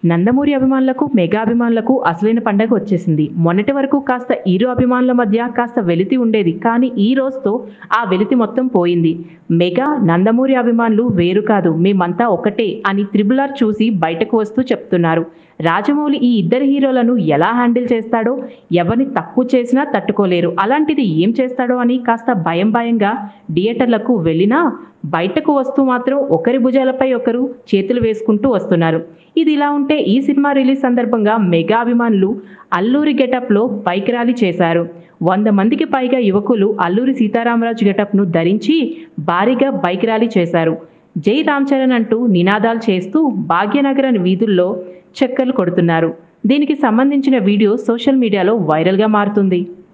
నందమూరి అభిమానులకు మెగా అభిమానులకు అసలైన పండగ వచ్చేసింది మొన్నటి వరకు కాస్త ఇరు అభిమానుల మధ్య కాస్త వెలితి ఉండేది కానీ ఈ రోజుతో ఆ వెలితి మొత్తం పోయింది మెగా నందమూరి అభిమానులు వేరు కాదు మేమంతా ఒకటే అని త్రిబుల్ ఆర్ చూసి బయటకు వస్తూ చెప్తున్నారు రాజమౌళి ఈ ఇద్దరు హీరోలను ఎలా హ్యాండిల్ చేస్తాడో ఎవరిని తక్కువ చేసినా తట్టుకోలేరు అలాంటిది ఏం చేస్తాడో అని కాస్త భయం భయంగా థియేటర్లకు వెళ్ళినా బయటకు వస్తూ మాత్రం ఒకరి భుజాలపై ఒకరు చేతులు వేసుకుంటూ వస్తున్నారు ఇది ఇలా ఉంటే ఈ సినిమా రిలీజ్ సందర్భంగా మెగా అభిమానులు అల్లూరి గెటప్లో బైక్ ర్యాలీ చేశారు వంద మందికి పైగా యువకులు అల్లూరి సీతారామరాజు గెటప్ను ధరించి భారీగా బైక్ ర్యాలీ చేశారు జై రామ్ చరణ్ అంటూ నినాదాలు చేస్తూ భాగ్యనగర వీధుల్లో చక్కర్లు కొడుతున్నారు దీనికి సంబంధించిన వీడియో సోషల్ మీడియాలో వైరల్గా మారుతుంది